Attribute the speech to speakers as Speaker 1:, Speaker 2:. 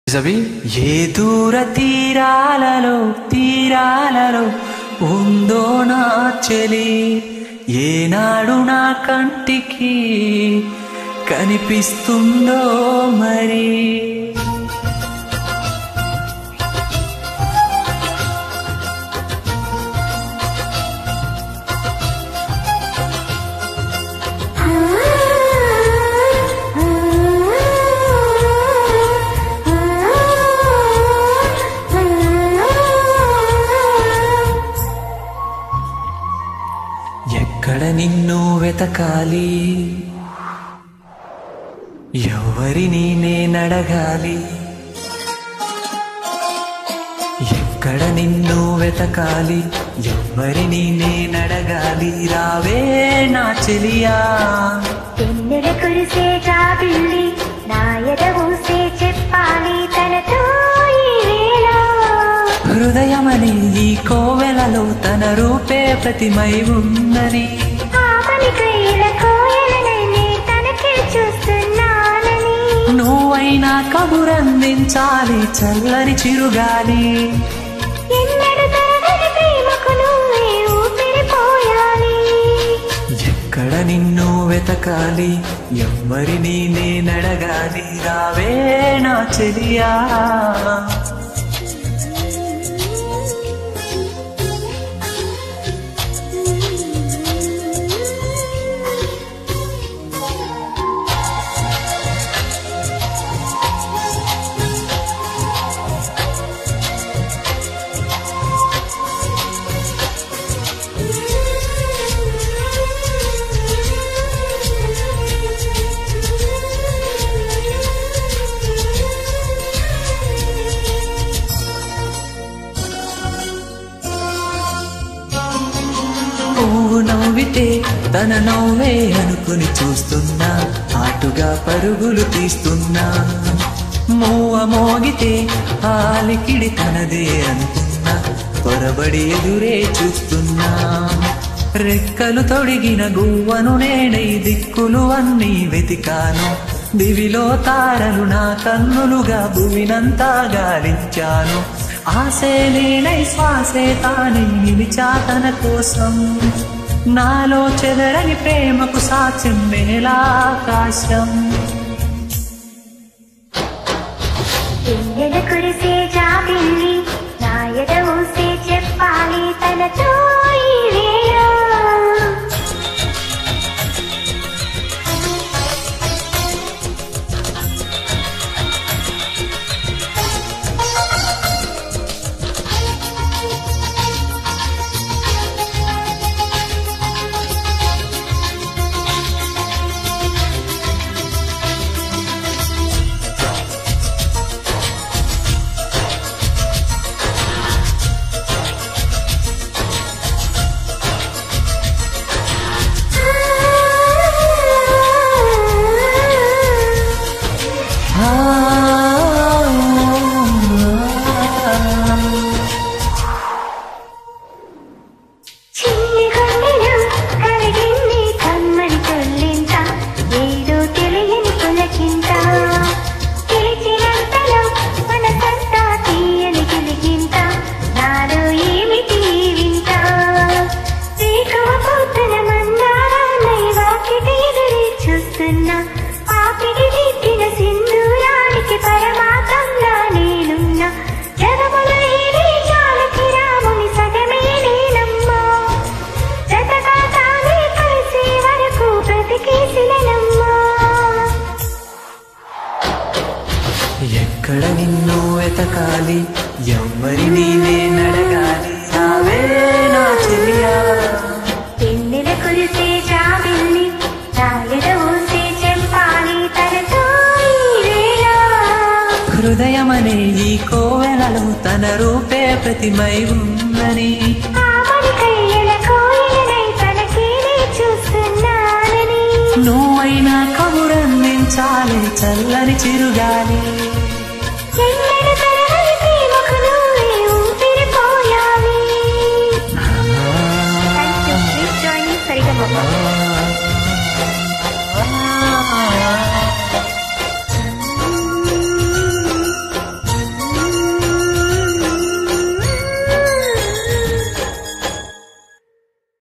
Speaker 1: అవి ఏ దూర తీరాలలో తీరాలలో ఉందో నా చెలి ఏనాడు నా కంటికి కనిపిస్తుందో మరి ఎక్కడ నిన్ను వెతకాలి ఎవరిని నేనడగాలి ఎక్కడ నిన్ను వెతకాలి ఎవరిని నేనడగాలి రావే నా చెలియా
Speaker 2: ఎన్నెల కురిసే జాబిల్లి నా ఎద ఊసే చెప్పాలి తనతో ఈ వేళ
Speaker 1: హృదయమని ఈ కోవెలలో తన రూపే ప్రతిమై ఉందని
Speaker 2: ఆమని కైల కోయలనని తనకే చూస్తున్నానని
Speaker 1: నువ్వైనా కబురందించాలి చల్లని చిరుగాలి
Speaker 2: ఎన్నడు తరగని ప్రేమకు నువ్వే ఊపిరిపోయాలి
Speaker 1: ఎక్కడ నిన్ను వెతకాలి ఎవ్వరిని నేనడగాలి రావే నా చెలియా పువ్వు నవ్వితే తన నవ్వే అనుకుని చూస్తున్నా ఆటుగా పరుగులు తీస్తున్నా మూవ మోగితే ఆలికిడి తనదే అనుకున్నా పొరబడి ఎదురే చూస్తున్నా రెక్కలు తొడిగిన గువ్వను నేనై దిక్కులు అన్నీ వెతికాను దివిలో తారలు నా కన్నులుగా భూమినంతా గాలించాను ఆసే నేనై శ్వాసే తానే నిలిచా తన కోసం నాలో చెదరని ప్రేమకు సాక్ష్యం మేలాకాశం
Speaker 2: ఎన్నెల కురిసే జాబిల్లి నా ఎద ఊసే చెప్పాలి తనతో ఈ వేళ
Speaker 1: ఆ
Speaker 2: చిన్ని గుండెలో కలిగింది కమ్మని తొల్లింత ఏదో తెలియని పులకింత పిలిచినంతలో మనసంతా తీయని గిలిగింత నాలో ఏమిటి ఈ వింత వేకువ పొద్దున మందారాలై వాకిటి ఎదురే చూస్తున్నా పాపిడి దిద్దిన సింధూరానికి పరమాతంగా నేనున్నా జగముల ఏది చాలకి రాముని సగమే నేనమ్మా జతగా తానే కలిసే వరకు బ్రతికేసినమ్మా
Speaker 1: ఎక్కడ నిన్ను వెతకాలి ఎవ్వరిని నేనడగాలి రావే నా చెలియా
Speaker 2: ఎన్నెల కురిసే జాబిల్లి రాయద ఊసే చెప్పాలి తనతో ఈ వేళ
Speaker 1: హృదయమనే ఈ కోవెలలో తన రూపే ప్రతిమై ఉందని
Speaker 2: ఆమని కయ్యల కోయిలనై తనకేనే చూస్తున్నానని
Speaker 1: నువ్వైనా కబురందించాలి చల్లని చిరుగాలి